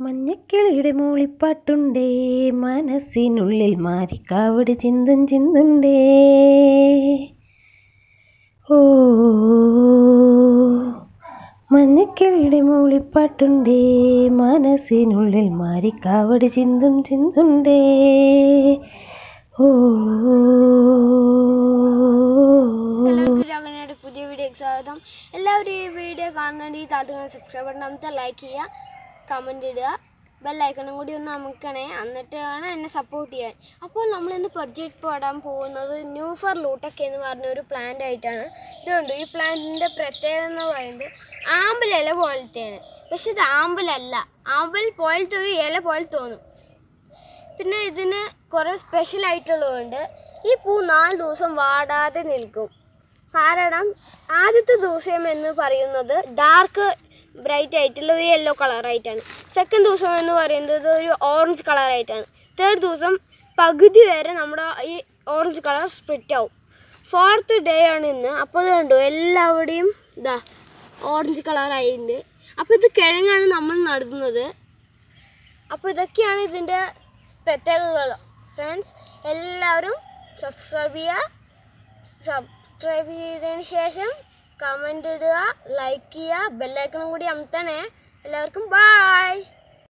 മഞ്ഞക്കിളിയുടെ മൂളിപ്പാട്ടുണ്ടേ മനസ്സിനുള്ളിൽ മാരിക്കാവടി ചിന്തും ചിന്തുണ്ടേ ഓ മഞ്ഞക്കിളിയുടെ മൂളിപ്പാട്ടുണ്ടേ മനസ്സിനുള്ളിൽ മാരിക്കാവടി ചിന്തും ചിന്തുണ്ടേ ഓ എല്ലാവർക്കും രാഘവനയുടെ പുതിയ വീഡിയോക്ക് സ്വാഗതം എല്ലാവരും ഈ വീഡിയോ കാണുന്നുണ്ട് ഈ താത്തുകൾ സബ്സ്ക്രൈബ് ബട്ടൺ അമർത്തുക ലൈക്ക് ചെയ്യുക കമൻറ്റ് ഇടുക ബെല്ലൈക്കണും കൂടി ഒന്ന് അമുക്കണേ എന്നിട്ട് വേണം എന്നെ സപ്പോർട്ട് ചെയ്യാൻ അപ്പോൾ നമ്മളിന്ന് പരിചയപ്പെടാൻ പോകുന്നത് ന്യൂ ഫർ ലൂട്ടക്ക് എന്ന് പറഞ്ഞ ഒരു പ്ലാന്റ് ആയിട്ടാണ് ഇതുകൊണ്ട് ഈ പ്ലാന്റിൻ്റെ പ്രത്യേകത എന്ന് പറയുന്നത് ആമ്പൽ ഇല പോലത്തെയാണ് പക്ഷെ ഇത് ആമ്പലല്ല ആമ്പൽ പോലത്തെ ഒരു ഇല പോലെ തോന്നും പിന്നെ ഇതിന് കുറേ സ്പെഷ്യൽ ആയിട്ടുള്ളതുണ്ട് ഈ പൂ നാല് ദിവസം വാടാതെ നിൽക്കും കാരണം ആദ്യത്തെ ദിവസം എന്ന് പറയുന്നത് ഡാർക്ക് ബ്രൈറ്റ് ആയിട്ടുള്ള ഒരു യെല്ലോ കളറായിട്ടാണ് സെക്കൻഡ് ദിവസം എന്ന് പറയുന്നത് ഒരു ഓറഞ്ച് കളറായിട്ടാണ് തേർഡ് ദിവസം പകുതി വരെ നമ്മുടെ ഈ ഓറഞ്ച് കളർ സ്പ്ലിറ്റ് ആവും ഫോർത്ത് ഡേ ആണ് ഇന്ന് അപ്പോൾ ഇത് കണ്ടു എല്ലാവിടെയും ഇതാ ഓറഞ്ച് കളറായിട്ടുണ്ട് അപ്പോൾ ഇത് കിഴങ്ങാണ് നമ്മൾ നടുന്നത് അപ്പോൾ ഇതൊക്കെയാണ് ഇതിൻ്റെ പ്രത്യേകതകൾ ഫ്രണ്ട്സ് എല്ലാവരും സബ്സ്ക്രൈബ് ചെയ്യുക സബ്സ്ക്രൈബ് ചെയ്തതിന് ശേഷം കമൻ്റ് ഇടുക ലൈക്ക് ചെയ്യുക ബെല്ലൈക്കണും കൂടി അമർത്തണേ എല്ലാവർക്കും ബായ്